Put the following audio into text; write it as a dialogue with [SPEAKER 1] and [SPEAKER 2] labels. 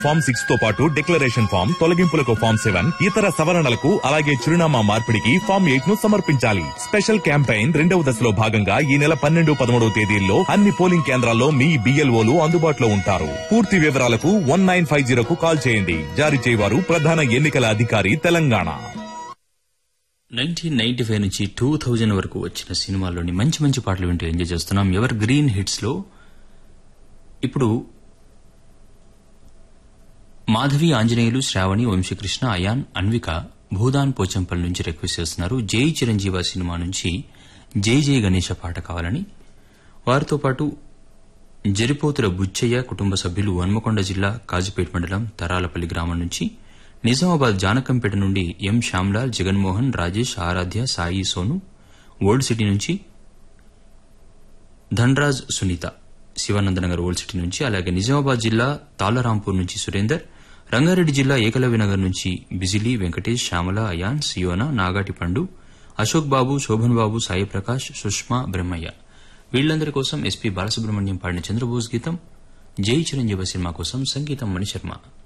[SPEAKER 1] form six తో పాటు declaration form తొలగింపులకు ఫామ్ సెవెన్ ఇతర సవరణలకు అలాగే చిరునామా మార్పిడికి ఫామ్ ఎయిట్ ను సమర్పించాలి స్పెషల్ క్యాంపెయిన్ రెండవ దశలో భాగంగా ఈ నెల పన్నెండు పదమూడవ తేదీల్లో అన్ని పోలింగ్ కేంద్రాల్లో మీ బిఎల్ఓలు అందుబాటులో ఉంటారు పూర్తి వివరాలకు వన్ నైన్ ఫైవ్ జీరోకు కాల్ చేయండి జారీ చేయవారు ప్రధాన ఎన్నికల అధికారి తెలంగాణ
[SPEAKER 2] నైన్టీన్ నైన్టీ ఫైవ్ నుంచి టూ థౌజండ్ వరకు వచ్చిన సినిమాల్లోని మంచి మంచి పాటలు వింటూ ఎంజాయ్ చేస్తున్నాం ఎవర్ గ్రీన్ హిట్స్ లో ఇప్పుడు మాధవి ఆంజనేయులు శ్రావణి వంశీకృష్ణ అయాన్ అన్విక భూదాన్ పోచంపల్ నుంచి రిక్వెస్ట్ చేస్తున్నారు జై చిరంజీవ సినిమా నుంచి జై జై గణేష పాట కావాలని వారితో పాటు జరిపోతుల బుచ్చయ్య కుటుంబ సభ్యులు హన్మకొండ జిల్లా కాజిపేట మండలం తరాలపల్లి గ్రామం నుంచి నిజామాబాద్ జానకంపేట నుండి M Shyamlal Jaganmohan Rajesh Aradhya Sai Sonu old city నుంచి ధన్రాజ్ సునీత శివానందనగర్ ఓల్డ్ సిటీ నుంచి అలాగే నిజామాబాద్ జిల్లా తాళరాంపూర్ నుంచి సురేందర్ రంగారెడ్డి జిల్లా ఏకలవ్యనగర్ నుంచి బిజిలీ వెంకటేష్ శ్యామల అయాన్ సియోనా నాగాటి పండు అశోక్ బాబు శోభన్ బాబు సాయి ప్రకాష్ సుష్మా బ్రహ్మయ్య వీళ్లందరి కోసం ఎస్పీ బాలసుబ్రహ్మణ్యం పాడిన చంద్రబోస్ గీతం జై చిరంజీవ సినిమా కోసం సంగీతం మణిశర్మ